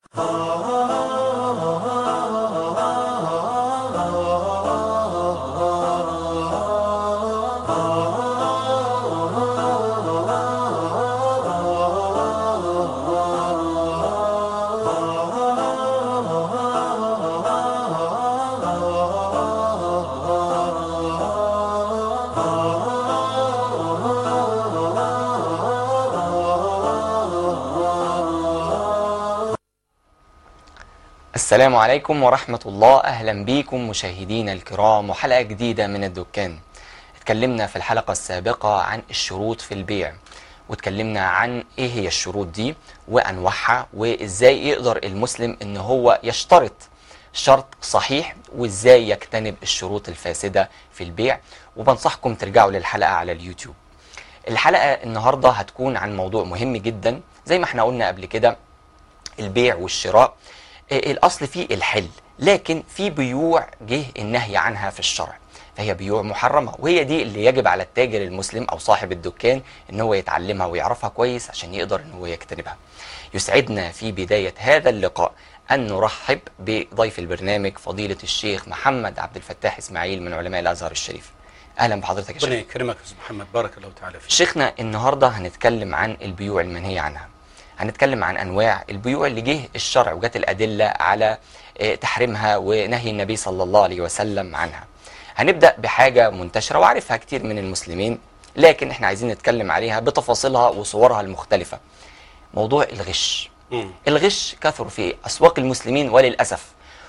السلام عليكم ورحمة الله أهلا بكم مشاهدينا الكرام وحلقة جديدة من الدكان اتكلمنا في الحلقة السابقة عن الشروط في البيع واتكلمنا عن ايه هي الشروط دي وانواعها وازاي يقدر المسلم ان هو يشترط شرط صحيح وازاي يجتنب الشروط الفاسدة في البيع وبنصحكم ترجعوا للحلقة على اليوتيوب الحلقة النهاردة هتكون عن موضوع مهم جدا زي ما احنا قلنا قبل كده البيع والشراء آه، الاصل فيه الحل لكن في بيوع جه النهي عنها في الشرع فهي بيوع محرمه وهي دي اللي يجب على التاجر المسلم او صاحب الدكان ان هو يتعلمها ويعرفها كويس عشان يقدر ان هو يجتنبها يسعدنا في بدايه هذا اللقاء ان نرحب بضيف البرنامج فضيله الشيخ محمد عبد الفتاح اسماعيل من علماء الازهر الشريف اهلا بحضرتك يا ربنا شيخ يكرمك يا استاذ محمد بارك الله تعالى فيك شيخنا النهارده هنتكلم عن البيوع المنهية عنها هنتكلم عن انواع البيوع اللي جه الشرع وجت الادله على آه، تحريمها ونهي النبي صلى الله عليه وسلم عنها هنبدا بحاجه منتشره وعارفها كتير من المسلمين لكن احنا عايزين نتكلم عليها بتفاصيلها وصورها المختلفه موضوع الغش مم. الغش كثر في اسواق المسلمين وللاسف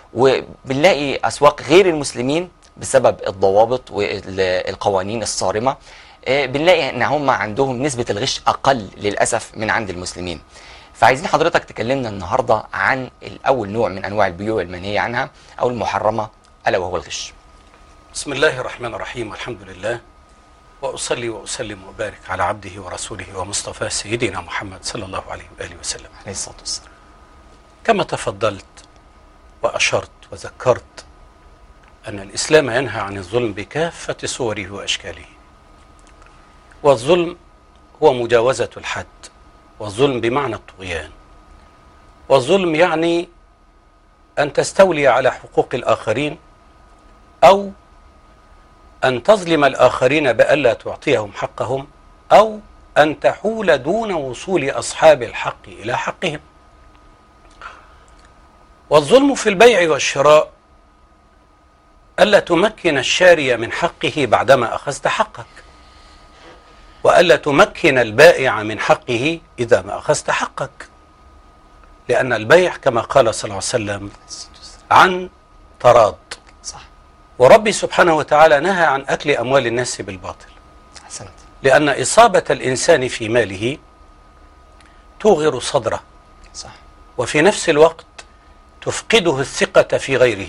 وبنلاقي اسواق غير المسلمين بسبب الضوابط والقوانين الصارمه آه، بنلاقي ان هم عندهم نسبه الغش اقل للاسف من عند المسلمين فعايزين حضرتك تكلمنا النهارده عن الاول نوع من انواع البيوع المنهيه عنها او المحرمه الا وهو الغش بسم الله الرحمن الرحيم والحمد لله واصلي واسلم وبارك على عبده ورسوله ومصطفاه سيدنا محمد صلى الله عليه واله وسلم عليه الصلاه والسلام كما تفضلت واشرت وذكرت ان الاسلام ينهى عن الظلم بكافه صوره واشكاله والظلم هو مجاوزه الحد والظلم بمعنى الطغيان والظلم يعني ان تستولي على حقوق الاخرين او ان تظلم الاخرين بالا تعطيهم حقهم او ان تحول دون وصول اصحاب الحق الى حقهم والظلم في البيع والشراء الا تمكن الشاري من حقه بعدما اخذت حقك والا تمكن البائع من حقه اذا ما اخذت حقك لان البيع كما قال صلى الله عليه وسلم عن تراض صح وربي سبحانه وتعالى نهى عن اكل اموال الناس بالباطل احسنت لان اصابه الانسان في ماله توغر صدره صح وفي نفس الوقت تفقده الثقة في غيره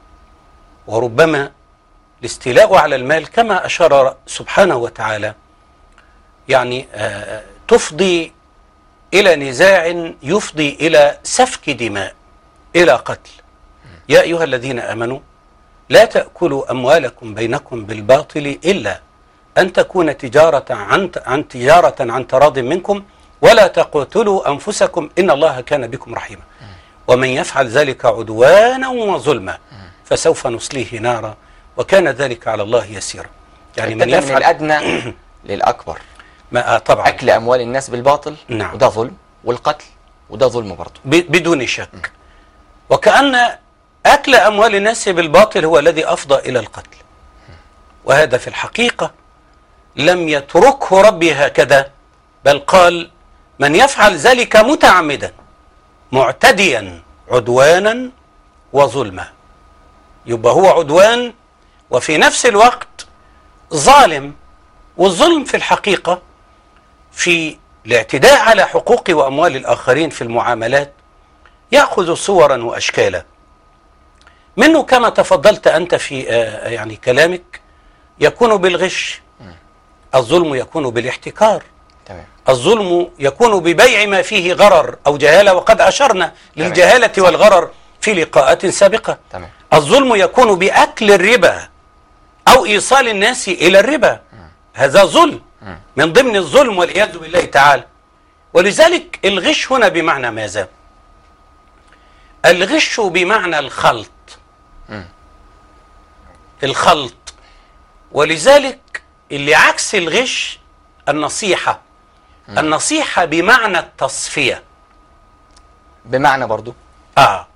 وربما الاستيلاء على المال كما أشار سبحانه وتعالى يعني آه، تفضي إلى نزاع يفضي إلى سفك دماء إلى قتل يا أيها الذين آمنوا لا تأكلوا أموالكم بينكم بالباطل إلا أن تكون تجارة عن عن تجارة عن تراض منكم ولا تقتلوا أنفسكم إن الله كان بكم رحيما ومن يفعل ذلك عدوانا وظلما فسوف نصليه نارا وكان ذلك على الله يسيرا يعني من ابتدى من يفعل الادنى للاكبر ما آه طبعا اكل اموال الناس بالباطل نعم. وده ظلم والقتل وده ظلم برضه ب- بدون شك وكأن أكل أموال الناس بالباطل هو الذي أفضى إلى القتل وهذا في الحقيقة لم يتركه ربي هكذا بل قال من يفعل ذلك متعمدا معتديا عدوانا وظلما يبقى هو عدوان وفي نفس الوقت ظالم والظلم في الحقيقة في الاعتداء على حقوق وأموال الآخرين في المعاملات يأخذ صورا وأشكالا منه كما تفضلت أنت في آه، يعني كلامك يكون بالغش الظلم يكون بالاحتكار تمام الظلم يكون ببيع ما فيه غرر أو جهالة وقد أشرنا تمام. للجهالة صح. والغرر في لقاءات سابقة تمام الظلم يكون بأكل الربا أو إيصال الناس إلى الربا هذا ظلم من ضمن الظلم والعياذ بالله تعالى ولذلك الغش هنا بمعنى ماذا الغش بمعنى الخلط مم. الخلط ولذلك اللي عكس الغش النصيحة النصيحة بمعنى التصفية بمعنى برضو آه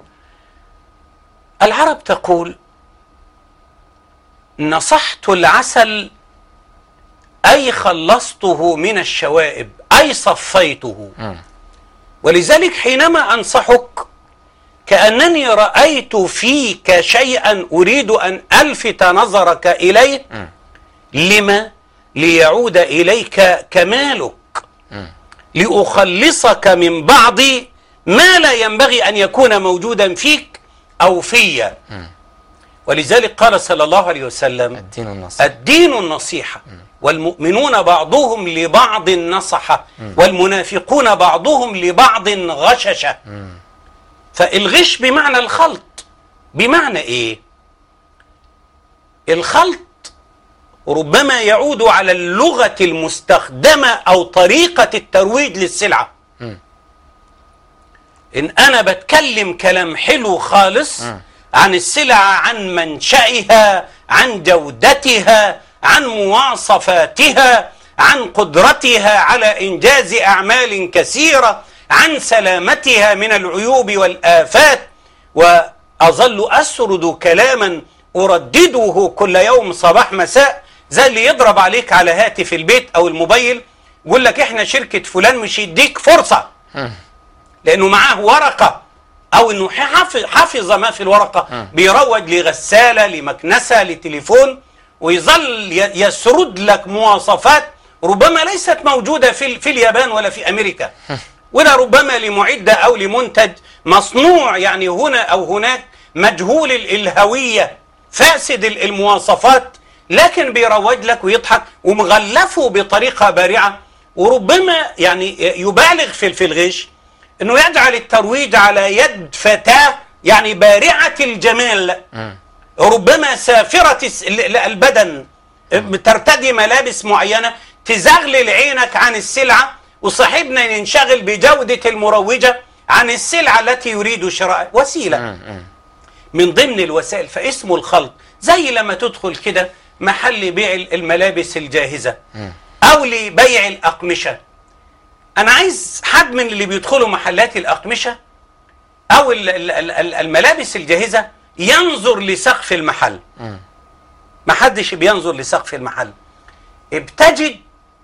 العرب تقول نصحت العسل أي خلصته من الشوائب أي صفيته مم. ولذلك حينما أنصحك كأنني رأيت فيك شيئا أريد أن ألفت نظرك إليه مم. لما ليعود إليك كمالك مم. لأخلصك من بعض ما لا ينبغي أن يكون موجودا فيك أو في ولذلك قال صلى الله عليه وسلم الدين النصر الدين النصيحة والمؤمنون بعضهم لبعض نصحة والمنافقون بعضهم لبعض غششة فالغش بمعنى الخلط بمعنى ايه الخلط ربما يعود على اللغة المستخدمة أو طريقة الترويج للسلعة مم. إن أنا بتكلم كلام حلو خالص مم. عن السلعة عن منشأها عن جودتها عن مواصفاتها عن قدرتها على إنجاز أعمال كثيرة عن سلامتها من العيوب والآفات وأظل أسرد كلاما أردده كل يوم صباح مساء زي اللي يضرب عليك على هاتف البيت أو الموبايل يقول لك إحنا شركة فلان مش يديك فرصة مم. لانه معاه ورقه او انه حافظ, حافظ ما في الورقه بيروج لغساله لمكنسه لتليفون ويظل ي- يسرد لك مواصفات ربما ليست موجوده في ال- في اليابان ولا في امريكا ولا ربما لمعده او لمنتج مصنوع يعني هنا او هناك مجهول ال- الهويه فاسد ال- المواصفات لكن بيروج لك ويضحك ومغلفه بطريقه بارعه وربما يعني يبالغ في في الغش انه يجعل الترويج على يد فتاه يعني بارعه الجمال مم. ربما سافره الس- ال- ال- البدن ترتدي ملابس معينه تزغلل عينك عن السلعه وصاحبنا ينشغل بجوده المروجه عن السلعه التي يريد شراءها وسيله مم. مم. من ضمن الوسائل فاسمه الخلط زي لما تدخل كده محل بيع الملابس الجاهزة أو لبيع الأقمشة أنا عايز حد من اللي بيدخلوا محلات الأقمشة أو ال- ال- ال- ال- الملابس الجاهزة ينظر لسقف المحل مم. محدش بينظر لسقف المحل بتجد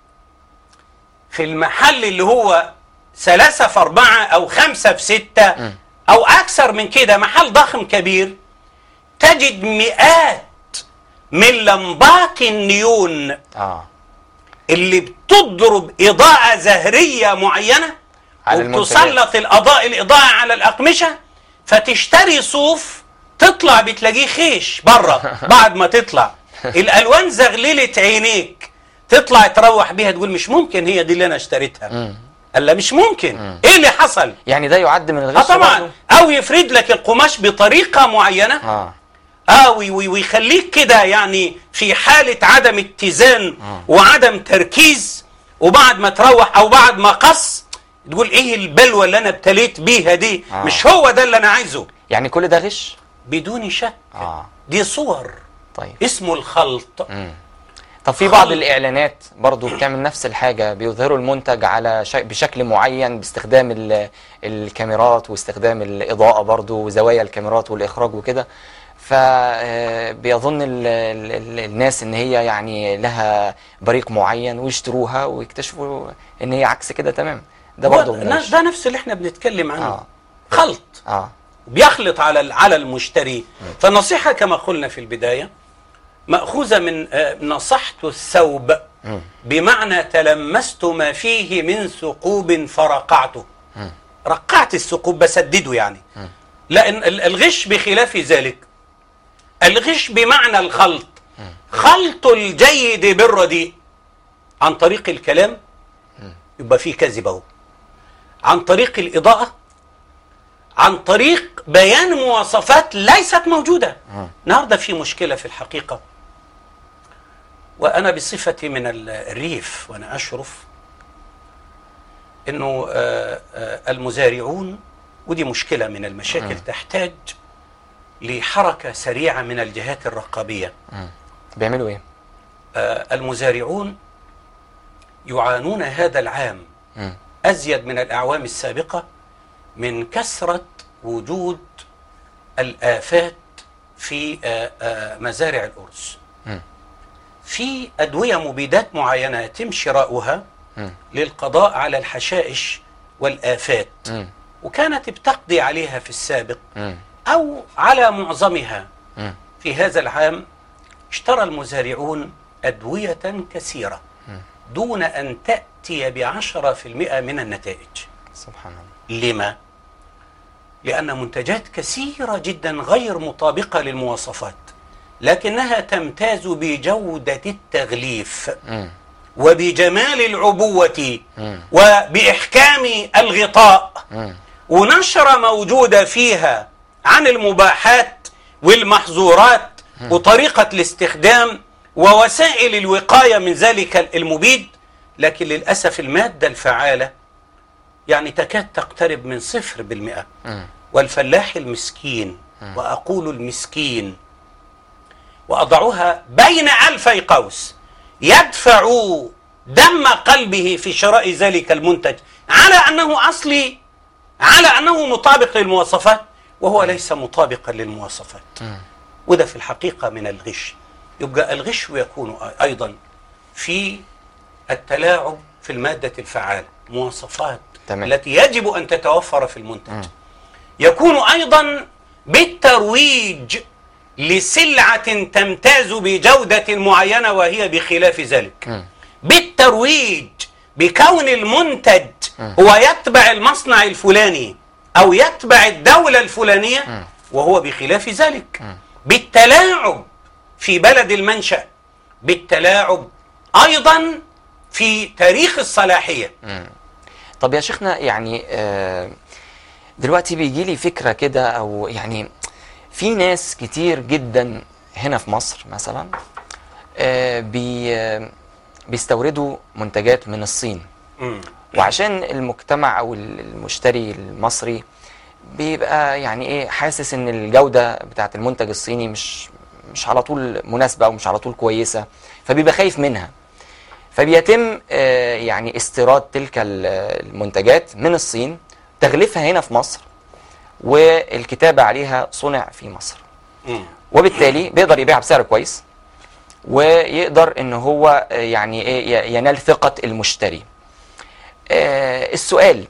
في المحل اللي هو ثلاثة في أربعة أو خمسة في ستة مم. أو أكثر من كده محل ضخم كبير تجد مئات من لمبات النيون اه اللي بتضرب إضاءة زهرية معينة على المنتجات. وبتسلط الأضاء الإضاءة على الأقمشة فتشتري صوف تطلع بتلاقيه خيش بره بعد ما تطلع الألوان زغللت عينيك تطلع تروح بيها تقول مش ممكن هي دي اللي أنا اشتريتها مم. قال لا مش ممكن إيه اللي حصل؟ يعني ده يعد من اه الغش طبعا برضه؟ أو يفرد لك القماش بطريقة معينة اه اه وي- وي- ويخليك كده يعني في حالة عدم اتزان وعدم تركيز وبعد ما تروح او بعد ما قص تقول ايه البلوى اللي انا ابتليت بيها دي آه. مش هو ده اللي انا عايزه يعني كل ده غش بدون شك اه دي صور طيب اسمه الخلط مم. طب في بعض خلط. الاعلانات برضو بتعمل نفس الحاجه بيظهروا المنتج على شيء بشكل معين باستخدام ال- الكاميرات واستخدام الاضاءه برضو وزوايا الكاميرات والاخراج وكده فبيظن الناس ان هي يعني لها بريق معين ويشتروها ويكتشفوا ان هي عكس كده تمام ده هو برضو من ده, الغش. ده نفس اللي احنا بنتكلم عنه آه. خلط اه بيخلط على ال- على المشتري فالنصيحة كما قلنا في البداية مأخوذة من آه، نصحت الثوب مم. بمعنى تلمست ما فيه من ثقوب فرقعته مم. رقعت الثقوب بسدده يعني لأن ال- الغش بخلاف ذلك الغش بمعنى الخلط خلط الجيد بالرديء عن طريق الكلام يبقى فيه كذب اهو عن طريق الإضاءة عن طريق بيان مواصفات ليست موجودة النهارده في مشكلة في الحقيقة وأنا بصفتي من ال- الريف وأنا أشرف أنه آه، آه، المزارعون ودي مشكلة من المشاكل مم. تحتاج لحركة سريعة من الجهات الرقابية مم. بيعملوا ايه آه، المزارعون يعانون هذا العام مم. أزيد من الأعوام السابقة من كثرة وجود الآفات في آه، آه، مزارع الأرز مم. في أدوية مبيدات معينة يتم شراؤها مم. للقضاء على الحشائش والآفات مم. وكانت بتقضي عليها في السابق مم. أو على معظمها مم. في هذا العام اشترى المزارعون أدوية كثيرة دون أن تأتي بعشرة في المئة من النتائج سبحان الله لما؟ لأن منتجات كثيرة جدا غير مطابقة للمواصفات لكنها تمتاز بجودة التغليف مم. وبجمال العبوة مم. وبإحكام الغطاء مم. ونشرة موجودة فيها عن المباحات والمحظورات وطريقة الاستخدام ووسائل الوقاية من ذلك المبيد لكن للأسف المادة الفعالة يعني تكاد تقترب من صفر بالمئة مم. والفلاح المسكين وأقول المسكين وأضعها بين ألفي قوس يدفع دم قلبه في شراء ذلك المنتج على أنه أصلي على أنه مطابق للمواصفات وهو ليس مطابقا للمواصفات مم. وده في الحقيقة من الغش يبقى الغش يكون أيضا في التلاعب في المادة الفعالة مواصفات تمام. التي يجب أن تتوفر في المنتج يكون أيضا بالترويج لسلعة تمتاز بجودة معينة وهي بخلاف ذلك مم. بالترويج بكون المنتج هو يتبع المصنع الفلاني أو يتبع الدولة الفلانية وهو بخلاف ذلك بالتلاعب في بلد المنشأ بالتلاعب أيضا في تاريخ الصلاحية طب يا شيخنا يعني آه، دلوقتي بيجي لي فكرة كده أو يعني في ناس كتير جدا هنا في مصر مثلا آه، بي آه، بيستوردوا منتجات من الصين مم. وعشان المجتمع او المشتري المصري بيبقى يعني ايه حاسس ان الجوده بتاعت المنتج الصيني مش مش على طول مناسبه او مش على طول كويسه فبيبقى خايف منها فبيتم آه، يعني استيراد تلك ال- المنتجات من الصين تغليفها هنا في مصر والكتابه عليها صنع في مصر مم. وبالتالي بيقدر يبيعها بسعر كويس ويقدر ان هو آه، يعني ايه ي- ينال ثقة المشتري آه، السؤال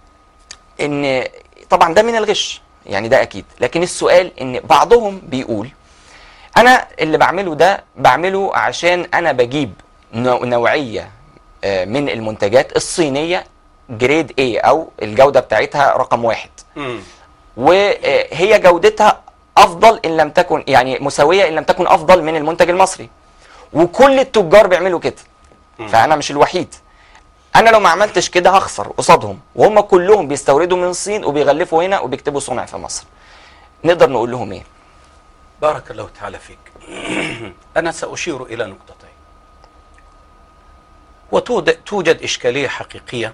ان طبعا ده من الغش يعني ده اكيد لكن السؤال ان بعضهم بيقول انا اللي بعمله ده بعمله عشان انا بجيب نوع- نوعية آه، من المنتجات الصينية جريد A او الجودة بتاعتها رقم واحد مم. وهي جودتها افضل ان لم تكن يعني مساويه ان لم تكن افضل من المنتج المصري وكل التجار بيعملوا كده فانا مش الوحيد انا لو ما عملتش كده هخسر قصادهم وهم كلهم بيستوردوا من الصين وبيغلفوا هنا وبيكتبوا صنع في مصر نقدر نقول لهم ايه بارك الله تعالى فيك أنا سأشير إلى نقطتين وتوجد إشكالية حقيقية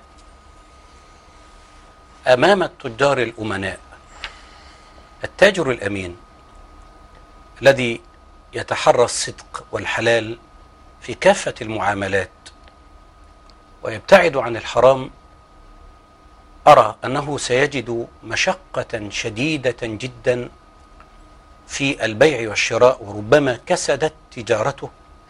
أمام التجار الأمناء التاجر الأمين الذي يتحرى الصدق والحلال في كافة المعاملات ويبتعد عن الحرام أرى أنه سيجد مشقة شديدة جدا في البيع والشراء وربما كسدت تجارته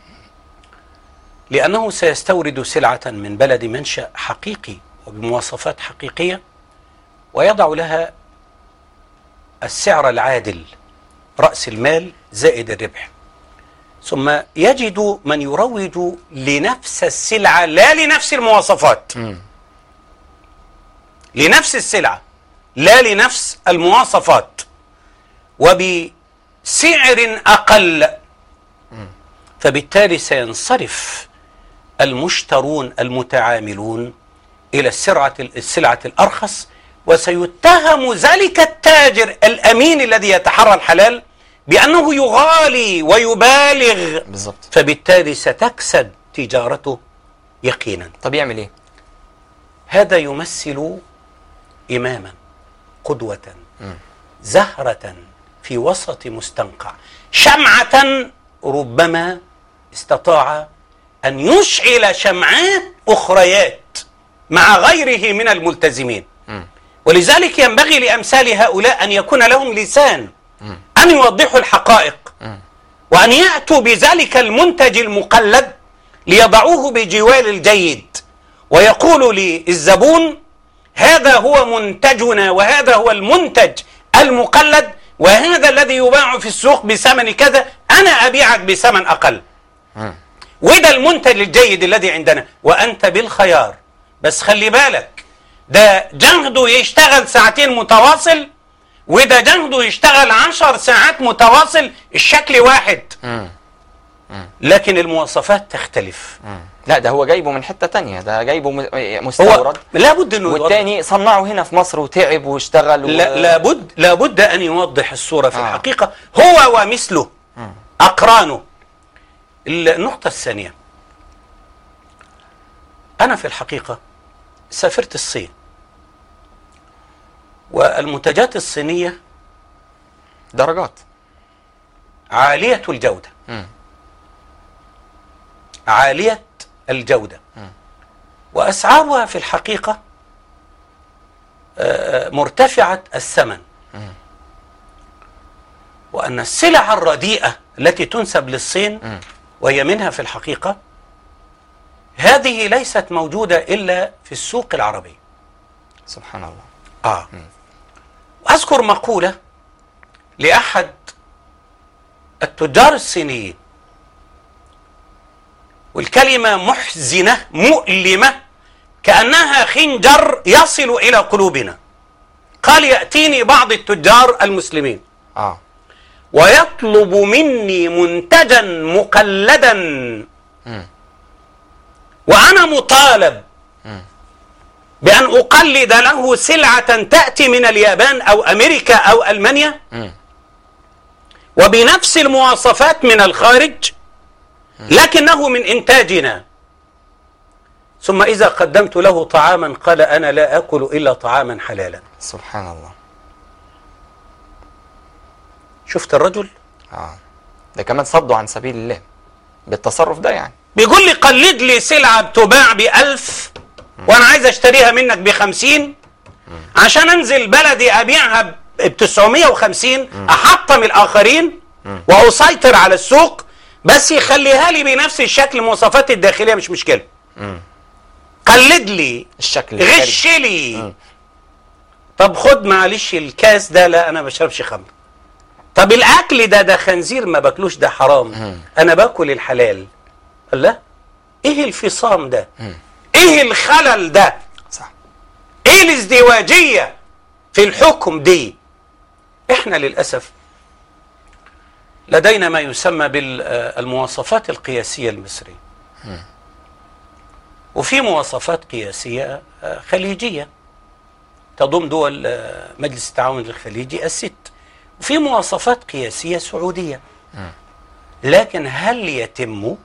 لأنه سيستورد سلعة من بلد منشأ حقيقي وبمواصفات حقيقية ويضع لها السعر العادل رأس المال زائد الربح ثم يجد من يروج لنفس السلعة لا لنفس المواصفات لنفس السلعة لا لنفس المواصفات وبسعر أقل فبالتالي سينصرف المشترون المتعاملون إلى السرعة السلعة الأرخص وسيتهم ذلك التاجر الأمين الذي يتحرى الحلال بأنه يغالي ويبالغ بالظبط فبالتالي ستكسد تجارته يقينا طب يعمل ايه هذا يمثل إماما قدوة زهرة في وسط مستنقع شمعة ربما استطاع أن يشعل شمعات أخريات مع غيره من الملتزمين ولذلك ينبغي لأمثال هؤلاء أن يكون لهم لسان أن يوضحوا الحقائق وأن يأتوا بذلك المنتج المقلد ليضعوه بجوال الجيد ويقولوا للزبون هذا هو منتجنا وهذا هو المنتج المقلد وهذا الذي يباع في السوق بثمن كذا أنا أبيعك بثمن أقل وده المنتج الجيد الذي عندنا وأنت بالخيار بس خلي بالك ده جهده يشتغل ساعتين متواصل وده جهده يشتغل عشر ساعات متواصل الشكل واحد لكن المواصفات تختلف لا ده هو جايبه من حتة تانية ده جايبه م- هو مستورد لابد انه يوضح والتاني صنعه هنا في مصر وتعب واشتغل و... لا لابد لابد ان يوضح الصوره في آه. الحقيقه هو ومثله اقرانه النقطه الثانيه انا في الحقيقه سافرت الصين والمنتجات الصينيه درجات عاليه الجوده مم. عاليه الجوده واسعارها في الحقيقه آه، مرتفعه الثمن وان السلع الرديئه التي تنسب للصين وهي منها في الحقيقه هذه ليست موجوده الا في السوق العربي سبحان الله اه واذكر مقوله لاحد التجار الصينيين والكلمه محزنه مؤلمه كانها خنجر يصل الى قلوبنا قال ياتيني بعض التجار المسلمين اه ويطلب مني منتجا مقلدا وانا مطالب بان اقلد له سلعه تاتي من اليابان او امريكا او المانيا مم. وبنفس المواصفات من الخارج لكنه من انتاجنا ثم اذا قدمت له طعاما قال انا لا اكل الا طعاما حلالا سبحان الله شفت الرجل اه ده كمان صدوا عن سبيل الله بالتصرف ده يعني بيقول لي قلد لي سلعة بتباع بألف وأنا عايز أشتريها منك بخمسين عشان أنزل بلدي أبيعها ب 950 أحطم الآخرين وأسيطر على السوق بس يخليها لي بنفس الشكل المواصفات الداخلية مش مشكلة قلد لي الشكل الخارجي. غش لي طب خد معلش الكاس ده لا أنا ما بشربش خمر طب الأكل ده ده خنزير ما باكلوش ده حرام أنا باكل الحلال قال لا ايه الفصام ده ايه الخلل ده صح ايه الازدواجية في الحكم دي احنا للأسف لدينا ما يسمى بالمواصفات القياسية المصرية وفي مواصفات قياسية آه، خليجية تضم دول آه، مجلس التعاون الخليجي الست وفي مواصفات قياسية سعودية لكن هل يتم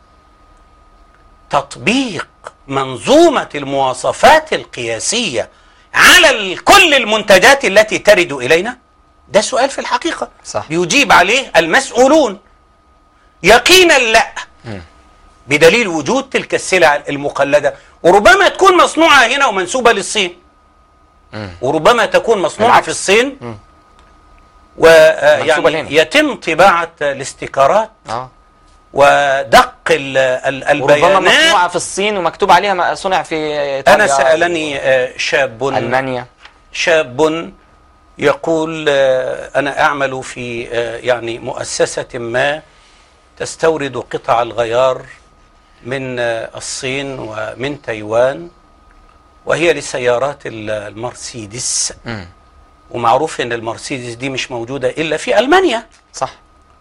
تطبيق منظومة المواصفات القياسية على ال- كل المنتجات التي ترد إلينا؟ ده سؤال في الحقيقة صح. يجيب عليه المسؤولون يقينا لا بدليل وجود تلك السلع المقلدة وربما تكون مصنوعة هنا ومنسوبة للصين وربما تكون مصنوعة بالعكس. في الصين منسوبة ويعني لهنا. يتم طباعة الاستيكارات اه ودق ال- ال- وربما البيانات مصنوعة في الصين ومكتوب عليها ما- صنع في ايطاليا أنا سألني آه، شاب المانيا شاب يقول آه، أنا أعمل في آه، يعني مؤسسة ما تستورد قطع الغيار من آه، الصين ومن تايوان وهي لسيارات ال- المرسيدس مم. ومعروف ان المرسيدس دي مش موجودة إلا في ألمانيا صح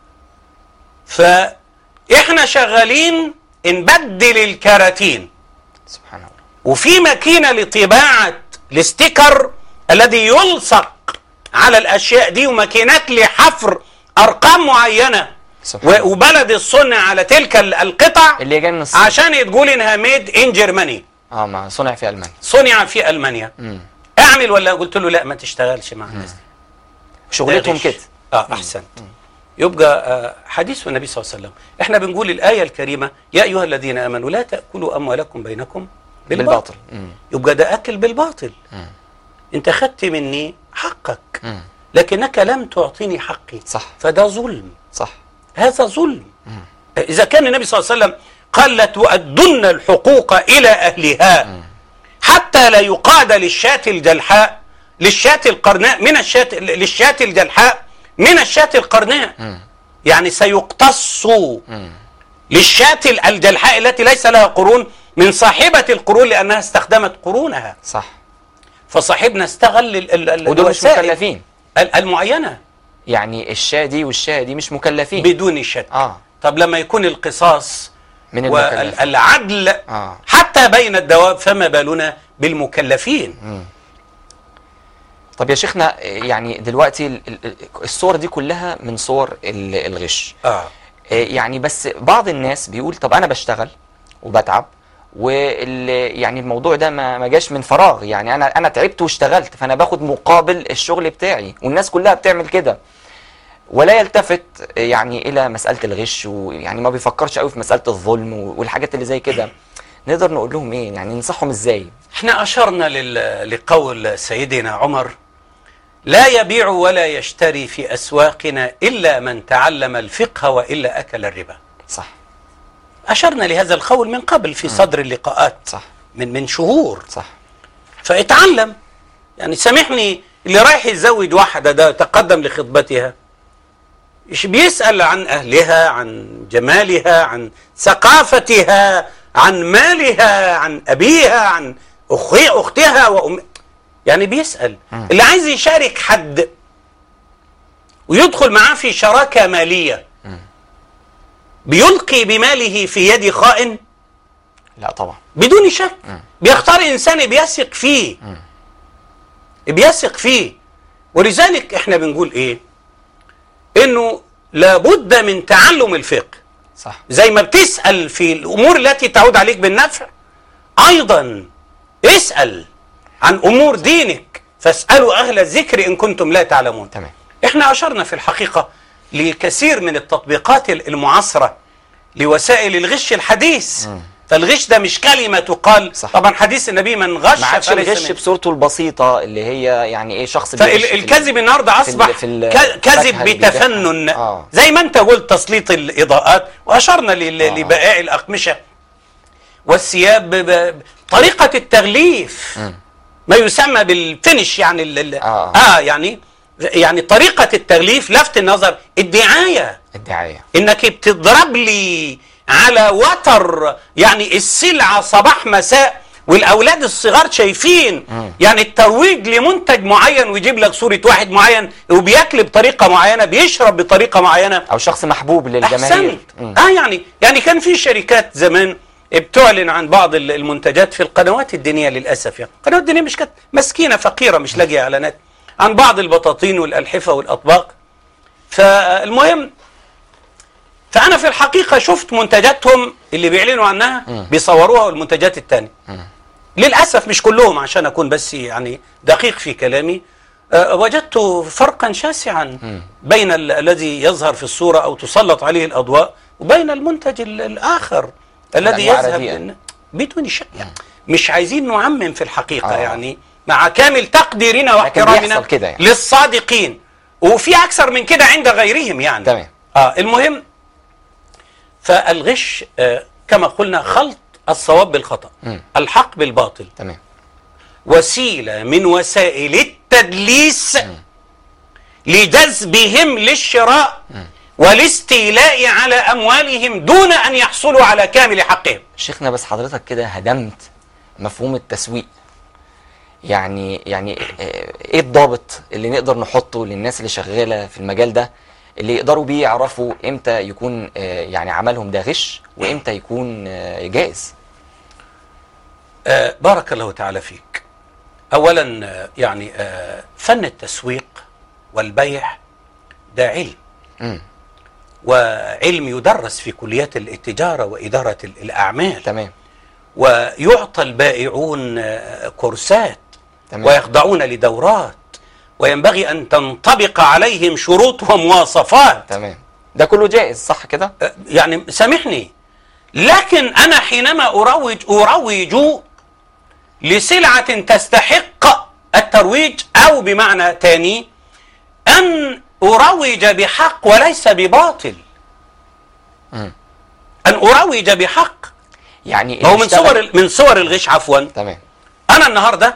فإحنا شغالين نبدل الكراتين سبحان الله وفي ماكينة لطباعة الاستيكر الذي يلصق على الأشياء دي وماكينات لحفر أرقام معينة سبحان الله. و- وبلد الصنع على تلك ال- القطع اللي جاي من الصين عشان تقول إنها ميد إن جيرماني اه ما صنع في المانيا صنع في ألمانيا مم. اعمل ولا قلت له لا ما تشتغلش مع الناس دي شغلتهم ده غش. كده اه احسنت يبقى آه حديث النبي صلى الله عليه وسلم احنا بنقول الايه الكريمه يا ايها الذين امنوا لا تاكلوا اموالكم بينكم بالباطل, بالباطل مم. يبقى ده اكل بالباطل مم. انت خدت مني حقك مم. لكنك لم تعطيني حقي صح فده ظلم صح هذا ظلم إذا كان النبي صلى الله عليه وسلم قال لتؤدن الحقوق إلى أهلها حتى لا يقاد للشاة الجلحاء للشاة القرناء من الشاة للشاة الجلحاء من الشاة القرناء مم. يعني سيقتص مم. للشاة الجلحاء التي ليس لها قرون من صاحبة القرون لأنها استخدمت قرونها صح فصاحبنا استغل ال- ال- ال- ودول مش الوسائل مكلفين ال- المعينة يعني الشاة دي والشاة دي مش مكلفين بدون شك اه طب لما يكون القصاص من المكلفين والعدل اه حتى بين الدواب فما بالنا بالمكلفين طب يا شيخنا يعني دلوقتي ال- ال- الصور دي كلها من صور ال- الغش اه آه، يعني بس بعض الناس بيقول طب انا بشتغل وبتعب وال يعني الموضوع ده ما ما جاش من فراغ يعني انا انا تعبت واشتغلت فانا باخد مقابل الشغل بتاعي والناس كلها بتعمل كده ولا يلتفت يعني الى مساله الغش ويعني ما بيفكرش قوي في مساله الظلم والحاجات اللي زي كده نقدر نقول لهم ايه يعني ننصحهم ازاي احنا اشرنا لل- لقول سيدنا عمر لا يبيع ولا يشتري في اسواقنا الا من تعلم الفقه والا اكل الربا صح اشرنا لهذا القول من قبل في صدر اللقاءات صح من من شهور صح فاتعلم يعني سامحني اللي رايح يتزوج واحدة ده تقدم لخطبتها إيش بيسأل عن أهلها عن جمالها عن ثقافتها عن مالها عن أبيها عن أخي أختها وأم يعني بيسأل اللي عايز يشارك حد ويدخل معاه في شراكة مالية بيلقي بماله في يد خائن لا طبعا بدون شك بيختار انسان بيثق فيه بيثق فيه ولذلك احنا بنقول ايه انه لابد من تعلم الفقه صح زي ما بتسال في الامور التي تعود عليك بالنفع ايضا اسال عن امور دينك فاسالوا اهل الذكر ان كنتم لا تعلمون تمام احنا اشرنا في الحقيقه لكثير من التطبيقات المعاصره لوسائل الغش الحديث فالغش ده مش كلمه تقال صح. طبعا حديث النبي من غش ما عادش فليس الغش منه. بصورته البسيطة اللي هي يعني ايه شخص بيغش في ال- فالكذب النهارده في ال- اصبح في ال- ك- كذب الفاكهة اللي بيبيعها. بتفنن آه. زي ما انت قلت تسليط الاضاءات واشرنا لل- آه. لبائع الاقمشه والثياب ب- ب- طريقه التغليف ما يسمى بالفينش يعني ال ال آه. اه يعني يعني طريقه التغليف لفت النظر الدعايه الدعاية انك بتضرب لي على وتر يعني السلعه صباح مساء والاولاد الصغار شايفين يعني الترويج لمنتج معين ويجيب لك صوره واحد معين وبياكل بطريقه معينه بيشرب بطريقه معينه او شخص محبوب للجماهير احسنت مم. اه يعني يعني كان في شركات زمان بتعلن عن بعض ال- المنتجات في القنوات الدينيه للاسف يعني القنوات الدينيه مش كانت مسكينه فقيره مش لاقيه اعلانات عن بعض البطاطين والالحفه والاطباق فالمهم فانا في الحقيقه شفت منتجاتهم اللي بيعلنوا عنها بيصوروها والمنتجات الثانيه للاسف مش كلهم عشان اكون بس يعني دقيق في كلامي أه، وجدت فرقا شاسعا بين ال- الذي يظهر في الصوره او تسلط عليه الاضواء وبين المنتج ال- الاخر الذي الأنواع يذهب رديئة. للن- بدون شك يعني مش عايزين نعمم في الحقيقه آه. يعني مع كامل تقديرنا لكن واحترامنا بيحصل كده يعني. للصادقين وفي اكثر من كده عند غيرهم يعني تمام. اه المهم فالغش آه كما قلنا خلط الصواب بالخطا مم. الحق بالباطل تمام وسيله من وسائل التدليس لجذبهم للشراء والاستيلاء على اموالهم دون ان يحصلوا على كامل حقهم شيخنا بس حضرتك كده هدمت مفهوم التسويق يعني يعني آه، ايه الضابط اللي نقدر نحطه للناس اللي شغاله في المجال ده اللي يقدروا بيه يعرفوا امتى يكون آه، يعني عملهم ده غش وامتى يكون آه، جائز آه بارك الله تعالى فيك اولا آه، يعني آه فن التسويق والبيع ده علم مم. وعلم يدرس في كليات التجاره واداره ال- الاعمال تمام ويعطى البائعون آه، كورسات تمام. ويخضعون لدورات وينبغي أن تنطبق عليهم شروط ومواصفات تمام ده كله جائز صح كده أه، يعني سامحني لكن أنا حينما أروج أروج لسلعة تستحق الترويج أو بمعنى تاني أن أروج بحق وليس بباطل مم. أن أروج بحق يعني ما هو اللي من اشتغل- صور من صور الغش عفوا تمام أنا النهاردة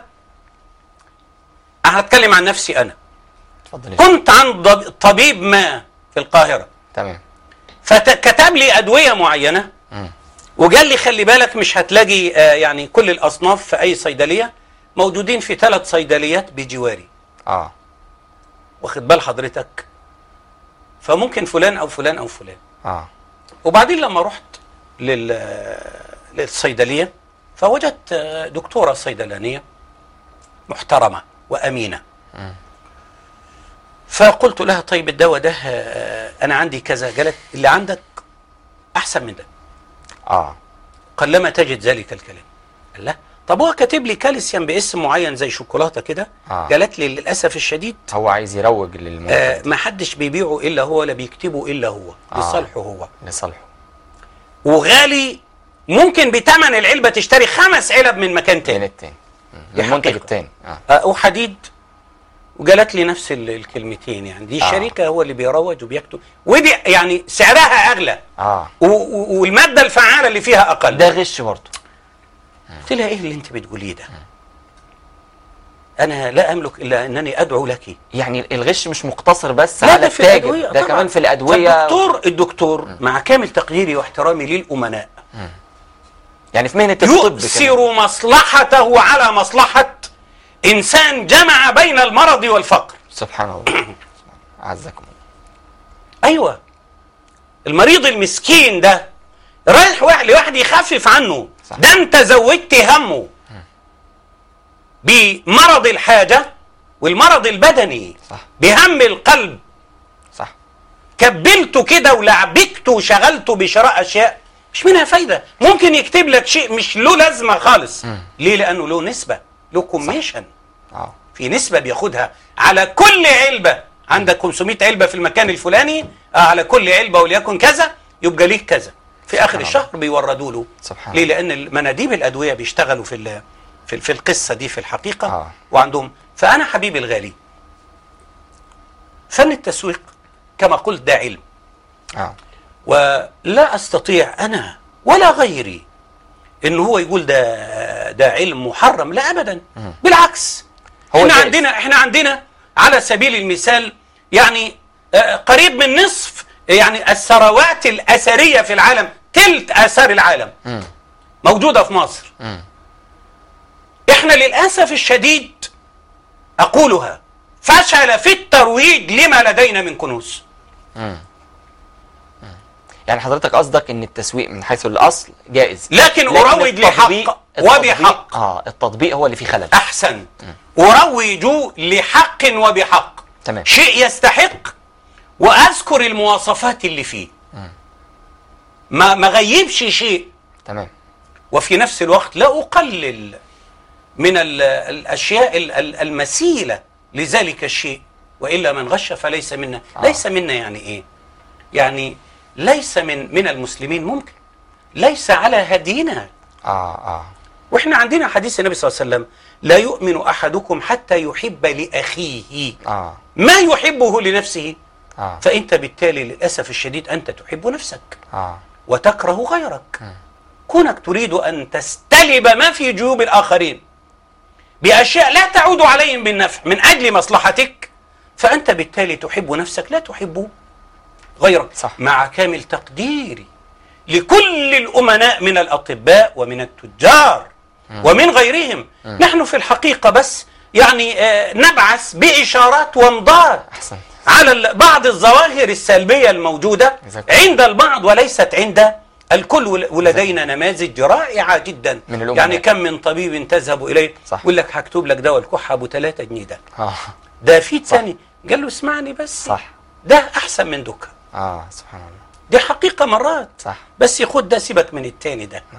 هتكلم عن نفسي أنا اتفضل يا شيخ. كنت عند طبيب ما في القاهرة تمام فكتب لي أدوية معينة مم. وقال لي خلي بالك مش هتلاقي آه، يعني كل الأصناف في أي صيدلية موجودين في ثلاث صيدليات بجواري اه واخد بال حضرتك فممكن فلان أو فلان أو فلان اه وبعدين لما رحت لل آه، للصيدلية فوجدت آه، دكتورة صيدلانية محترمة وأمينة مم. فقلت لها طيب الدواء ده آه، أنا عندي كذا قالت اللي عندك أحسن من ده اه قلما تجد ذلك الكلام قال لا طب هو كاتب لي كالسيوم باسم معين زي شوكولاته كده آه. قالت لي للاسف الشديد هو عايز يروج للمنتج آه ما حدش بيبيعه الا هو ولا بيكتبه الا هو آه. لصالحه هو لصالحه وغالي ممكن بثمن العلبه تشتري خمس علب من مكان من تاني التاني مم. دي المنتج حقيقة. التاني اه آه وحديد وقالت لي نفس ال- الكلمتين يعني دي آه. الشركه هو اللي بيروج وبيكتب ودي يعني سعرها اغلى اه و- و- والماده الفعاله اللي فيها اقل ده غش برضه قلت لها ايه اللي انت بتقوليه ده انا لا املك الا انني ادعو لك يعني الغش مش مقتصر بس لا على ده في التاجر الادويه ده طبعاً. كمان في الادويه فالدكتور الدكتور مع كامل تقديري واحترامي للامناء يعني في مهنه الطب كمان. يؤثر مصلحته على مصلحه انسان جمع بين المرض والفقر سبحان الله عزكم الله ايوه المريض المسكين ده رايح واحد لواحد يخفف عنه صح. ده انت زودت همه بمرض الحاجه والمرض البدني صح بهم القلب صح كبلته كده ولعبكته وشغلته بشراء اشياء مش منها فايده ممكن يكتب لك شيء مش له لازمه خالص مم. ليه لانه له نسبه له كوميشن اه في نسبه بياخدها على كل علبه عندك 500 علبه في المكان الفلاني آه على كل علبه وليكن كذا يبقى ليك كذا في اخر سبحان الشهر بيوردوا له سبحان ليه لان مناديب الادويه بيشتغلوا في ال- في في القصه دي في الحقيقه آه. وعندهم فانا حبيبي الغالي فن التسويق كما قلت ده علم اه ولا استطيع انا ولا غيري ان هو يقول ده ده علم محرم لا ابدا مم. بالعكس هو احنا جائز. عندنا احنا عندنا على سبيل المثال يعني آه، قريب من نصف يعني الثروات الاثريه في العالم تلت اثار العالم مم. موجوده في مصر مم. احنا للاسف الشديد اقولها فشل في الترويج لما لدينا من كنوز مم. مم. يعني حضرتك قصدك ان التسويق من حيث الاصل جائز لكن اروج التطبيق- لحق التطبيق- وبحق اه التطبيق هو اللي فيه خلل احسن اروج لحق وبحق تمام شيء يستحق واذكر المواصفات اللي فيه ما ما غيبش شيء تمام وفي نفس الوقت لا اقلل من ال- الاشياء ال- ال- المثيله لذلك الشيء والا من غش فليس منا آه. ليس منا يعني ايه يعني ليس من من المسلمين ممكن ليس على هدينا اه اه واحنا عندنا حديث النبي صلى الله عليه وسلم لا يؤمن احدكم حتى يحب لاخيه اه ما يحبه لنفسه اه فانت بالتالي للاسف الشديد انت تحب نفسك اه وتكره غيرك مم. كونك تريد ان تستلب ما في جيوب الاخرين باشياء لا تعود عليهم بالنفع من اجل مصلحتك فانت بالتالي تحب نفسك لا تحب غيرك صح. مع كامل تقديري لكل الامناء من الاطباء ومن التجار ومن غيرهم نحن في الحقيقه بس يعني آه، نبعث باشارات وانذار احسن على ال- بعض الظواهر السلبية الموجودة جزاك الله. عند البعض وليست عند الكل ول- ولدينا نماذج رائعة جدا من الأمناء. يعني كم من طبيب تذهب إليه صح. يقول لك هكتب لك دواء الكحة أبو 3 جنيه ده اه ده في تاني قال له اسمعني بس صح ده أحسن من دكة اه سبحان الله دي حقيقة مرات صح بس خد ده سيبك من التاني ده آه.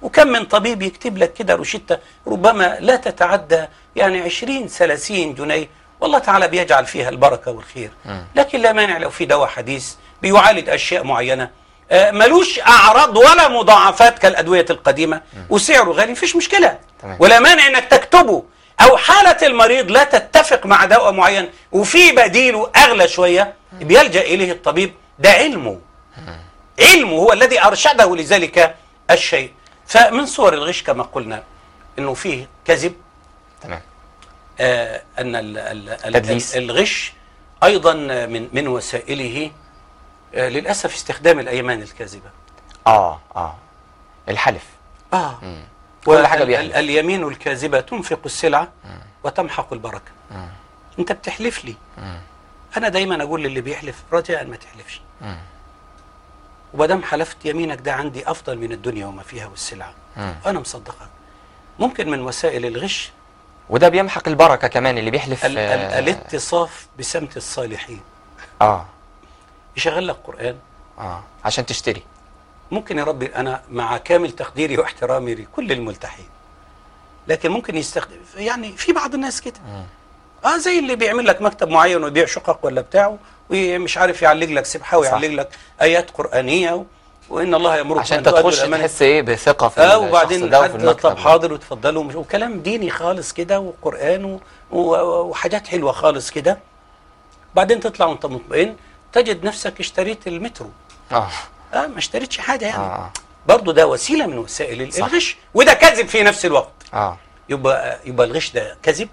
وكم من طبيب يكتب لك كده روشتة ربما لا تتعدى يعني 20 30 جنيه والله تعالى بيجعل فيها البركة والخير مم. لكن لا مانع لو في دواء حديث بيعالج أشياء معينة آه، ملوش أعراض ولا مضاعفات كالأدوية القديمة وسعره غالي مفيش مشكلة تمام. ولا مانع انك تكتبه او حالة المريض لا تتفق مع دواء معين وفي بديله اغلى شوية بيلجأ اليه الطبيب ده علمه علمه هو الذي ارشده لذلك الشيء فمن صور الغش كما قلنا انه فيه كذب تمام آه ان ال ال ال تدليس. ال- الغش ايضا من من وسائله آه للاسف استخدام الايمان الكاذبه اه اه الحلف اه مم. كل حاجة وال- بيحلف. ال- اليمين الكاذبة تنفق السلعة وتمحق البركة مم. انت بتحلف لي مم. انا دايما اقول للي بيحلف رجاء ما تحلفش مم. ومادام حلفت يمينك ده عندي افضل من الدنيا وما فيها والسلعة مم. انا مصدقك ممكن من وسائل الغش وده بيمحق البركة كمان اللي بيحلف ال- ال- آه، الاتصاف بسمت الصالحين اه يشغل لك قرآن اه عشان تشتري ممكن يا ربي انا مع كامل تقديري واحترامي لكل الملتحين لكن ممكن يستخدم يعني في بعض الناس كده مم. اه زي اللي بيعمل لك مكتب معين ويبيع شقق ولا بتاعه ومش عارف يعلق لك سبحه ويعلق لك ايات قرانيه و... وان الله يامركم عشان أن انت تؤدوا تخش الأمانة. تحس ايه بثقة في اه الشخص وبعدين ده وفي حد المكتب طب حاضر وتفضلوا ومش- وكلام ديني خالص كده وقران و... و... وحاجات حلوه خالص كده بعدين تطلع وانت مطمئن تجد نفسك اشتريت المترو اه اه ما اشتريتش حاجه يعني اه اه برضه ده وسيله من وسائل صح. الغش وده كذب في نفس الوقت اه يبقى يبقى الغش ده كذب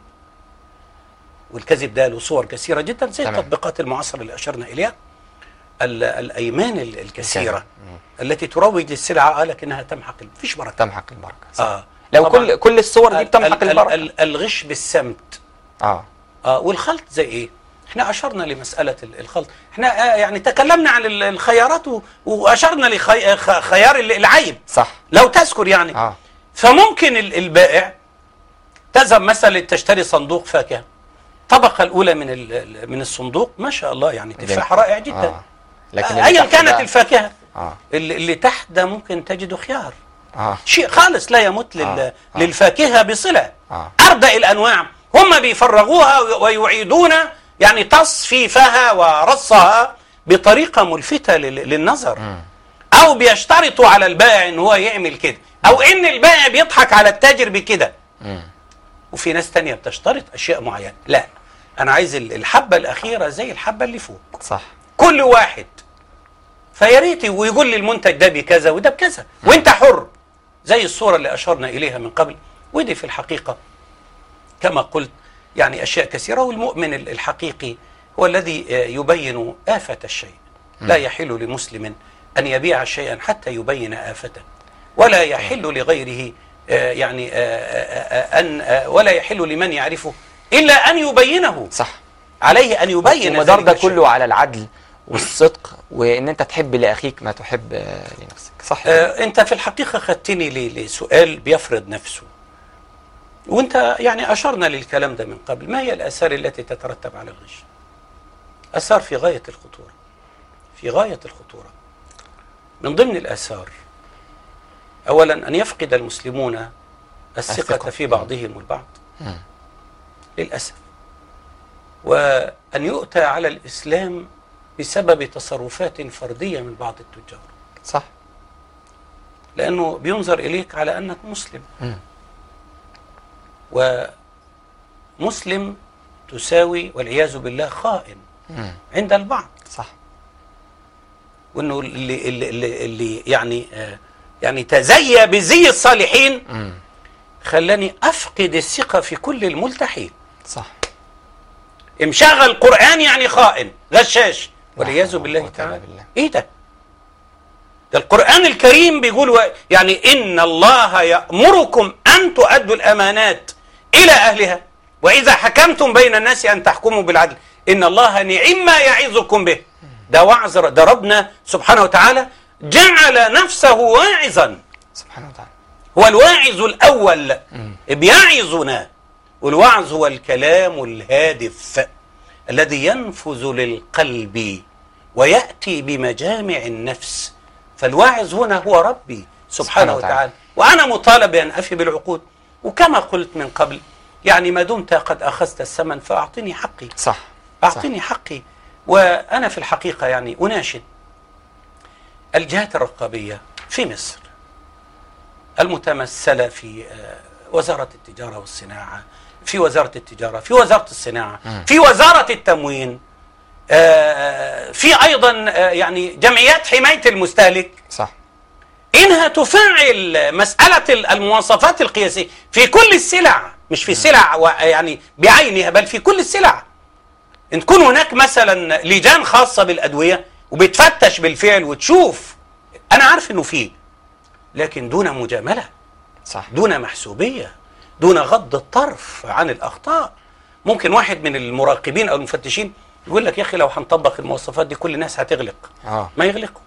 والكذب ده له صور كثيره جدا زي تمام. التطبيقات المعاصره اللي اشرنا اليها ال- الايمان ال- الكثيره مم. التي تروج للسلعه آه لكنها تمحق مفيش بركه تمحق البركة صح. اه لو طبعاً كل كل الصور دي ال- بتمحق ال- البركة ال- الغش بالسمت اه اه والخلط زي ايه احنا اشرنا لمساله ال- الخلط احنا آه يعني تكلمنا عن ال- الخيارات و- واشرنا لخيار العيب صح لو تذكر يعني اه فممكن ال- البائع تذهب مثلا تشتري صندوق فاكهه الطبقه الاولى من ال- ال- من الصندوق ما شاء الله يعني تفاح رائع جدا آه. لكن آه، اللي ايا تحت كانت ده- الفاكهه اه اللي, اللي تحت ده ممكن تجده خيار اه شيء خالص لا يمت لل... آه، آه. للفاكهه بصله اه أردأ الأنواع هم بيفرغوها ويعيدون يعني تصفيفها ورصها بطريقة ملفتة لل- للنظر مم. أو بيشترطوا على البائع إن هو يعمل كده أو إن البائع بيضحك على التاجر بكده مم. وفي ناس تانية بتشترط أشياء معينة لا أنا عايز ال- الحبة الأخيرة زي الحبة اللي فوق صح كل واحد فيا ريت ويقول لي المنتج ده بكذا وده بكذا وانت حر زي الصورة اللي أشرنا إليها من قبل ودي في الحقيقة كما قلت يعني أشياء كثيرة والمؤمن ال- الحقيقي هو الذي آه، يبين آفة الشيء لا يحل لمسلم أن يبيع شيئا حتى يبين آفته ولا يحل لغيره آه، يعني آه، آه، آه، أن آه، ولا يحل لمن يعرفه إلا أن يبينه صح عليه أن يبين المدار ذلك ده الشيء. كله على العدل والصدق وان انت تحب لاخيك ما تحب آه، لنفسك صح آه، انت في الحقيقة خدتني ل- لسؤال بيفرض نفسه وانت يعني اشرنا للكلام ده من قبل ما هي الاثار التي تترتب على الغش اثار في غاية الخطورة في غاية الخطورة من ضمن الاثار اولا ان يفقد المسلمون الثقة الثقة. في بعضهم البعض مم. للأسف وأن يؤتى على الإسلام بسبب تصرفات فردية من بعض التجار صح لأنه بينظر إليك على أنك مسلم مم. ومسلم تساوي والعياذ بالله خائن مم. عند البعض صح وانه اللي اللي اللي, اللي يعني آه يعني تزيى بزي الصالحين مم. خلاني افقد الثقه في كل الملتحين صح مشغل قران يعني خائن غشاش والعياذ حول بالله ولا قوة تعالى إلا بالله. ايه ده ده القرآن الكريم بيقول و... يعني إن الله يأمركم أن تؤدوا الأمانات إلى أهلها وإذا حكمتم بين الناس أن تحكموا بالعدل إن الله نعم ما يعظكم به ده وعظ ده ربنا سبحانه وتعالى جعل نفسه واعظا سبحانه وتعالى هو الواعظ الأول بيعظنا والوعظ هو الكلام الهادف الذي ينفذ للقلب ويأتي بمجامع النفس فالواعظ هنا هو ربي سبحانه سبحانه وتعالى. وتعالى وأنا مطالب بأن أفي بالعقود وكما قلت من قبل يعني ما دمت قد أخذت الثمن فأعطني حقي صح صح. أعطني حقي وأنا في الحقيقة يعني أناشد الجهات الرقابية في مصر المتمثلة في آه، وزارة التجارة والصناعة في وزارة التجارة في وزارة الصناعة مم. في وزارة التموين آه، في أيضا آه، يعني جمعيات حماية المستهلك صح إنها تفعل مسألة المواصفات القياسية في كل السلع مش في سلع و- يعني بعينها بل في كل السلع إن تكون هناك مثلا لجان خاصة بالأدوية وبتفتش بالفعل وتشوف أنا عارف إنه فيه لكن دون مجاملة صح دون محسوبية دون غض الطرف عن الأخطاء ممكن واحد من المراقبين أو المفتشين يقول لك يا أخي لو هنطبق المواصفات دي كل الناس هتغلق اه ما يغلقوا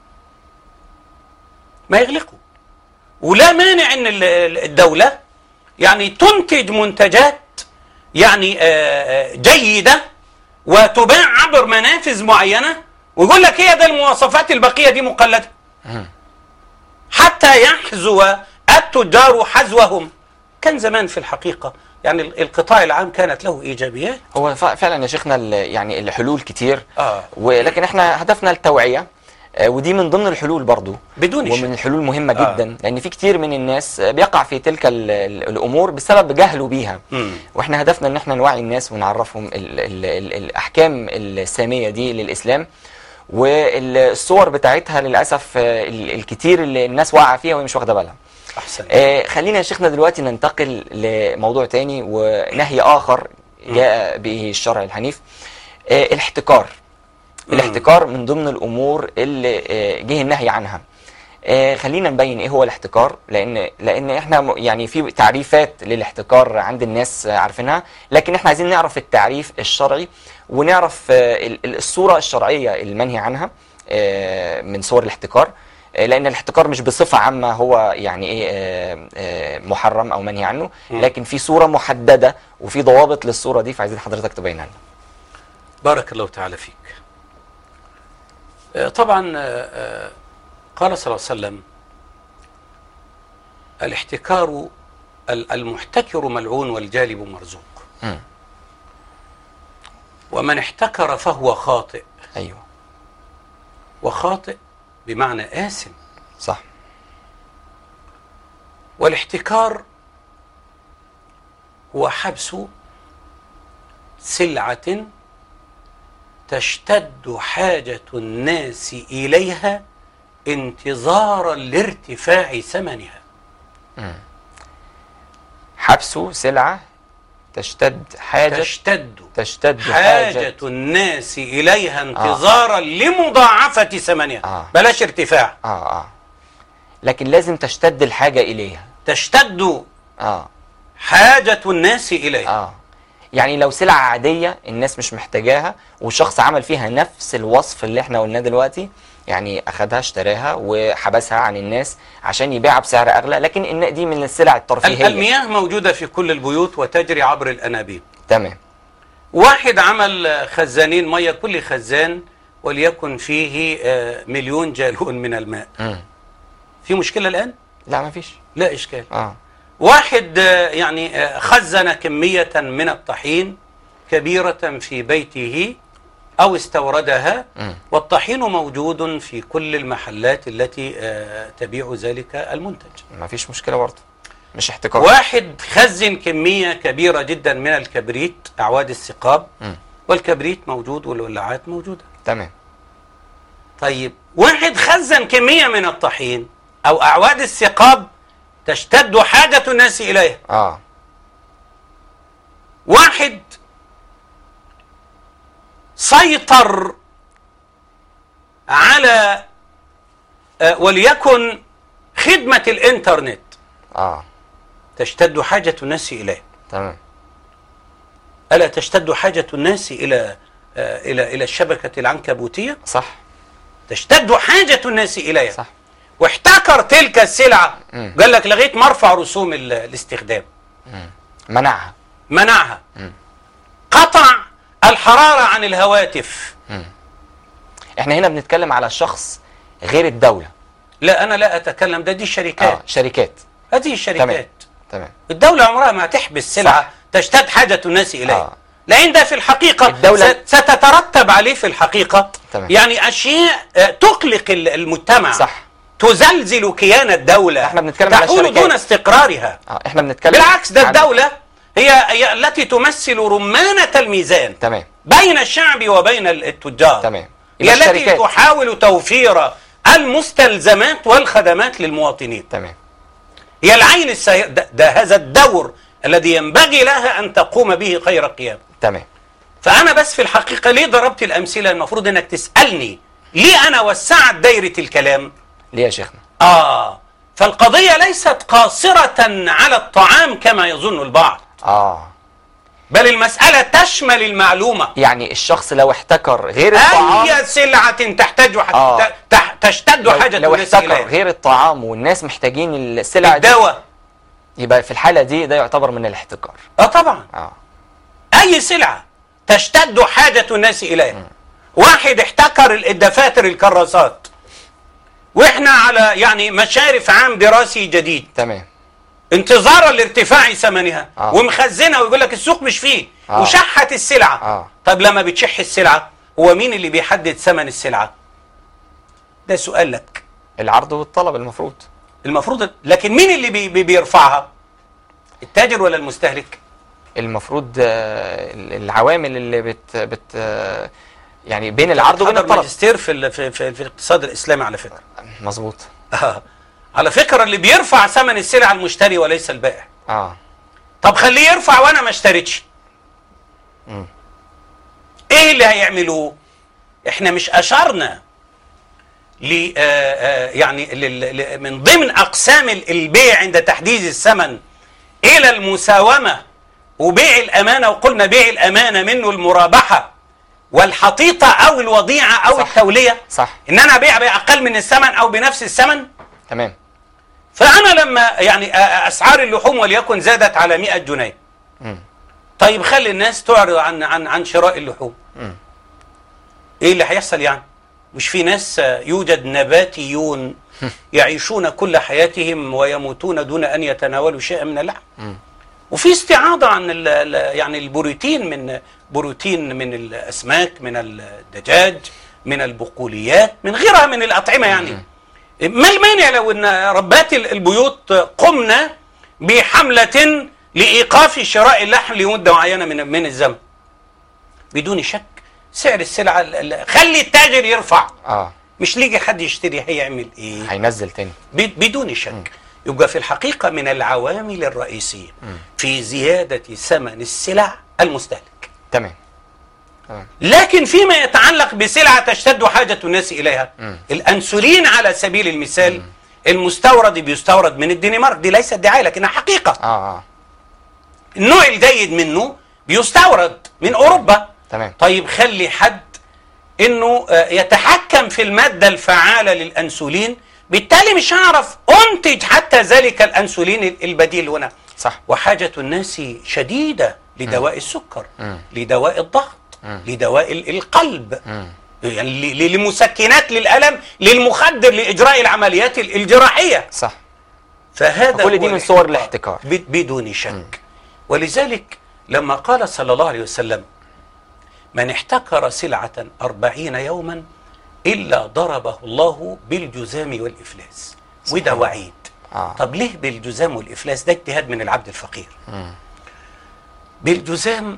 ما يغلقوا ولا مانع ان ال- ال- الدولة يعني تنتج منتجات يعني آه، آه، جيدة وتباع عبر منافذ معينة ويقول لك هي ده المواصفات البقية دي مقلدة مم. حتى يحذو التجار حذوهم كان زمان في الحقيقة يعني ال- القطاع العام كانت له إيجابيات هو ف- فعلا يا شيخنا ال- يعني الحلول كتير آه. ولكن احنا هدفنا التوعية آه، ودي من ضمن الحلول برضو بدون ومن شك الحلول مهمة آه. جدا لأن في كتير من الناس آه، بيقع في تلك ال- ال- الأمور بسبب جهله بيها مم. واحنا هدفنا ان احنا نوعي الناس ونعرفهم ال ال ال الأحكام السامية دي للإسلام والصور بتاعتها للأسف آه، ال- الكتير اللي الناس واقعة فيها وهي مش واخدة بالها أحسن آه، خلينا يا شيخنا دلوقتي ننتقل لموضوع تاني ونهي آخر جاء به الشرع الحنيف آه، الاحتكار مم. الاحتكار من ضمن الأمور اللي آه، جه النهي عنها آه، خلينا نبين ايه هو الاحتكار لان لان احنا م- يعني في تعريفات للاحتكار عند الناس آه، عارفينها لكن احنا عايزين نعرف التعريف الشرعي ونعرف آه، ال- ال- الصورة الشرعية المنهي عنها آه، من صور الاحتكار آه، لان الاحتكار مش بصفة عامة هو يعني ايه آه، آه، محرم او منهي عنه مم. لكن في صورة محددة وفي ضوابط للصورة دي فعايزين حضرتك تبينها لنا بارك الله تعالى فيك آه، طبعا آه، آه، قال صلى الله عليه وسلم الاحتكار ال- المحتكر ملعون والجالب مرزوق مم. ومن احتكر فهو خاطئ ايوه وخاطئ بمعنى آثم صح والاحتكار هو حبس سلعة تشتد حاجة الناس إليها انتظارا لارتفاع ثمنها حبسه سلعة تشتد حاجة تشتد تشتد حاجة الناس إليها انتظارا لمضاعفة ثمنها آه. بلاش ارتفاع اه اه لكن لازم تشتد الحاجة إليها تشتد اه حاجة الناس إليها اه يعني لو سلعة عادية الناس مش محتاجاها وشخص عمل فيها نفس الوصف اللي احنا قلناه دلوقتي يعني اخدها اشتراها وحبسها عن الناس عشان يبيعها بسعر اغلى لكن ان دي من السلع ال- الترفيهية المياه موجودة في كل البيوت وتجري عبر الأنابيب تمام واحد عمل خزانين مية كل خزان وليكن فيه آه، مليون جالون من الماء مم. في مشكلة الآن؟ لا مفيش لا إشكال اه واحد آه، يعني آه، خزن كمية من الطحين كبيرة في بيته أو استوردها مم. والطحين موجود في كل المحلات التي آه، تبيع ذلك المنتج مفيش مشكلة برضه مش احتكار واحد خزن كمية كبيرة جدا من الكبريت أعواد الثقاب مم. والكبريت موجود والولاعات موجودة تمام طيب واحد خزن كمية من الطحين أو أعواد الثقاب تشتد حاجة الناس إليها اه واحد سيطر على آه، وليكن خدمة الإنترنت اه تشتد حاجة الناس إليه تمام ألا تشتد حاجة الناس إلى آه، إلى إلى الشبكة العنكبوتية صح تشتد حاجة الناس إليها صح واحتكر تلك السلعة مم. قال لك لغاية ما ارفع رسوم ال- الاستخدام منعها منعها مم. قطع الحرارة عن الهواتف احنا هنا بنتكلم على شخص غير الدولة لا أنا لا أتكلم ده دي اه الشركات شركات هذه الشركات تمام الدولة عمرها ما تحبس سلعة تشتد حاجة الناس إليها آه. لأن ده في الحقيقة الدولة- ست- ستترتب عليه في الحقيقة تمام. يعني أشياء آه، تقلق ال- المجتمع صح تزلزل كيان الدولة احنا بنتكلم على تحول الشركات. دون استقرارها اه احنا بنتكلم بالعكس ده عن- الدولة هي, هي التي تمثل رمانة الميزان تمام بين الشعب وبين التجار تمام هي يبقى التي الشركات. تحاول توفير المستلزمات والخدمات للمواطنين تمام هي العين الساهرة ده, ده هذا الدور الذي ينبغي لها أن تقوم به خير قيام تمام فأنا بس في الحقيقة ليه ضربت الأمثلة المفروض أنك تسألني ليه أنا وسعت دايرة الكلام ليه يا شيخنا آه فالقضية ليست قاصرة على الطعام كما يظن البعض اه بل المسألة تشمل المعلومة يعني الشخص لو احتكر غير الطعام أي سلعة تحتاج ح- آه. ت- تح- تشتد لو, حاجة لو الناس احتكر إليها غير الطعام والناس محتاجين السلع دي الدواء يبقى في الحالة دي ده يعتبر من الاحتكار اه طبعا اه أي سلعة تشتد حاجة الناس إليها واحد احتكر الدفاتر الكراسات واحنا على يعني مشارف عام دراسي جديد تمام انتظارا لارتفاع ثمنها آه. ومخزنها ويقول لك السوق مش فيه آه. وشحت السلعة آه. طب لما بتشح السلعة هو مين اللي بيحدد ثمن السلعة ده سؤال لك العرض والطلب المفروض المفروض لكن مين اللي بي بي بيرفعها التاجر ولا المستهلك المفروض آه، العوامل اللي بت بت آه، يعني بين العرض وبين حضر الطلب ماجستير في ال- في, في, في الاقتصاد الاسلامي على فكره مظبوط آه. على فكره اللي بيرفع ثمن السلعه المشتري وليس البائع اه طب خليه يرفع وانا ما اشتريتش مم. ايه اللي هيعملوه احنا مش اشرنا ل آه، آه، يعني لل- ل- من ضمن اقسام ال- البيع عند تحديد الثمن الى المساومه وبيع الامانه وقلنا بيع الامانه منه المرابحه والحطيطه او الوضيعه او صح. التوليه صح ان انا ابيع باقل من الثمن او بنفس الثمن تمام فانا لما يعني آه، اسعار اللحوم وليكن زادت على 100 جنيه مم. طيب خلي الناس تعرض عن عن عن شراء اللحوم مم. ايه اللي هيحصل يعني مش في ناس آه، يوجد نباتيون يعيشون كل حياتهم ويموتون دون ان يتناولوا شيئا من اللحم مم. وفي استعاضه عن ال ال يعني البروتين من بروتين من الاسماك من الدجاج من البقوليات من غيرها من الاطعمه يعني ما المانع لو ان ربات ال- البيوت قمنا بحمله لايقاف شراء اللحم لمده معينه من من الزمن بدون شك سعر السلعه ال- ال- خلي التاجر يرفع اه مش ليجي حد يشتري هيعمل ايه هينزل تاني ب- بدون شك يبقى في الحقيقة من العوامل الرئيسية في زيادة ثمن السلع المستهلك تمام تمام لكن فيما يتعلق بسلعة تشتد حاجة الناس إليها مم. الأنسولين على سبيل المثال المستورد بيستورد من الدنمارك دي ليست دعاية لكنها حقيقة اه اه النوع الجيد منه بيستورد من أوروبا تمام طيب خلي حد انه آه، يتحكم في الماده الفعاله للانسولين بالتالي مش هعرف انتج حتى ذلك الانسولين البديل هنا صح وحاجه الناس شديده لدواء السكر مم. لدواء الضغط مم. لدواء ال- القلب مم. يعني ل- ل- لمسكنات للالم للمخدر لاجراء العمليات ال- الجراحيه صح فهذا كل دي هو من صور الاحتكار. الاحتكار. ب- بدون شك ولذلك لما قال صلى الله عليه وسلم من احتكر سلعة أربعين يوما إلا ضربه الله بالجزام والإفلاس وده سبحان الله. وعيد اه طب ليه بالجزام والإفلاس ده اجتهاد من العبد الفقير مم. بالجزام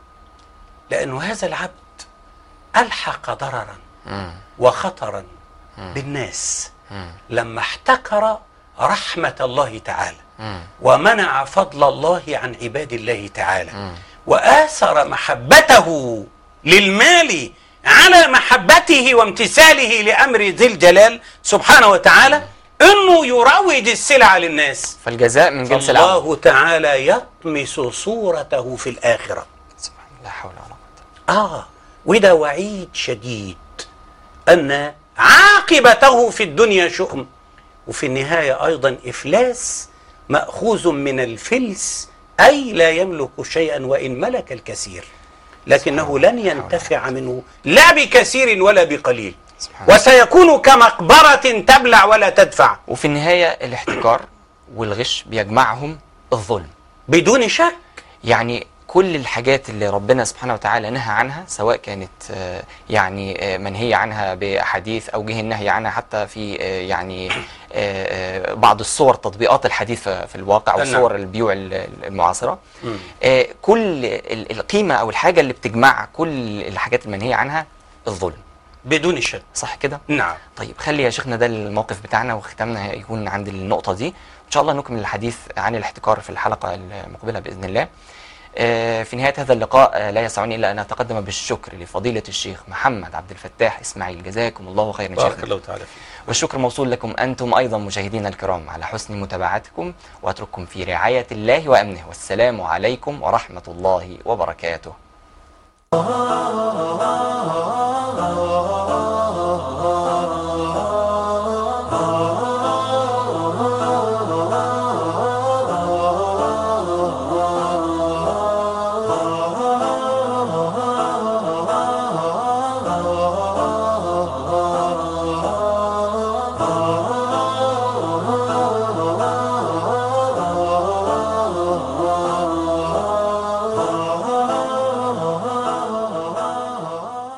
لأنه هذا العبد ألحق ضررا مم. وخطرا بالناس مم. لما احتكر رحمة الله تعالى مم. ومنع فضل الله عن عباد الله تعالى مم. وآثر محبته للمال على محبته وامتثاله لأمر ذي الجلال سبحانه وتعالى أنه يروج السلع للناس فالجزاء من جنس العمل الله تعالى يطمس صورته في الآخرة سبحان الله لا حول ولا قوة آه وده وعيد شديد أن عاقبته في الدنيا شؤم وفي النهاية أيضا إفلاس مأخوذ من الفلس أي لا يملك شيئا وإن ملك الكثير لكنه لن ينتفع منه لا بكثير ولا بقليل سبحان الله. وسيكون كمقبرة تبلع ولا تدفع وفي النهاية الاحتكار والغش بيجمعهم الظلم بدون شك يعني كل الحاجات اللي ربنا سبحانه وتعالى نهى عنها سواء كانت آه، يعني آه، منهية عنها بأحاديث أو جه النهي عنها حتى في آه، يعني آه، آه، بعض الصور تطبيقات الحديث في في الواقع نعم. وصور البيوع ال- المعاصرة مم. آه، كل ال- القيمة أو الحاجة اللي بتجمع كل الحاجات المنهية عنها الظلم بدون شك صح كده؟ نعم طيب خلي يا شيخنا ده الموقف بتاعنا وختامنا يكون عند النقطة دي إن شاء الله نكمل الحديث عن الاحتكار في الحلقة المقبلة بإذن الله آه، في نهاية هذا اللقاء آه، لا يسعني إلا أن أتقدم بالشكر لفضيلة الشيخ محمد عبد الفتاح إسماعيل جزاكم الله خيرا بارك شيخنا الله تعالى فيك والشكر موصول لكم أنتم أيضا مشاهدينا الكرام على حسن متابعتكم وأترككم في رعاية الله وأمنه والسلام عليكم ورحمة الله وبركاته